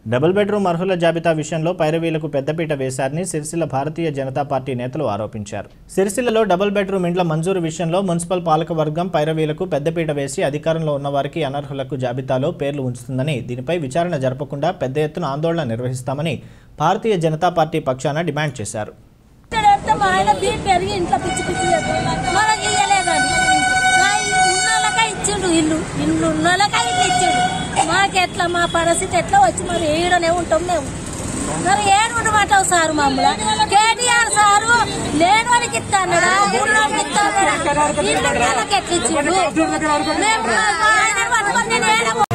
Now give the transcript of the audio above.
Double bedroom అర్హుల జాబితా విషయంలో పైరవీలకు పెద్దపీట వేశారని సిరిసిల్ల భారతీయ జనతా పార్టీ నేతలు ఆరోపించారు సిరిసిల్లలో డబుల్ బెడ్రూమ్ ఇండ్ల మంజూరు విషయంలో మున్సిపల్ పాలకవర్గం పైరవీలకు పెద్దపీట వేసి అధికారంలో ఉన్న వారికి అనర్హులకు జాబితాలో పేర్లు ఉంచుతుందని దీనిపై విచారణ జరపకుండా పెద్ద ఎత్తున ఆందోళన నిర్వహిస్తామని భారతీయ జనతా పార్టీ పక్షాన డిమాండ్ చేశారు పెడితే మా ఆయన బీపీ పెరిగి ఇంట్లో పిచ్చి పిచ్చి చేస్తాడు. మనకి ఇయ్యలేదండి మా ఇల్లు ఉన్నోళ్ళకే ఇచ్చిండు ఇల్లు ఇల్లు ఉన్నోళ్ళకే ఇల్లు ఇచ్చిండు మాకెట్లా మా పరిస్థితి ఎట్లా వచ్చి మరి ఏడనే ఉంటాం మేము మరి ఏడు ఉండమంటావు సారు మమ్మల్ని కేటీఆర్ సారు లేనోనికి ఇస్తాడా ఉన్నోనికి ఇస్తాడా ఇల్లు వాళ్ళకి ఎట్లా ఇచ్చిండు మేము మా ఆయన పట్టుకొని నేను ఏడ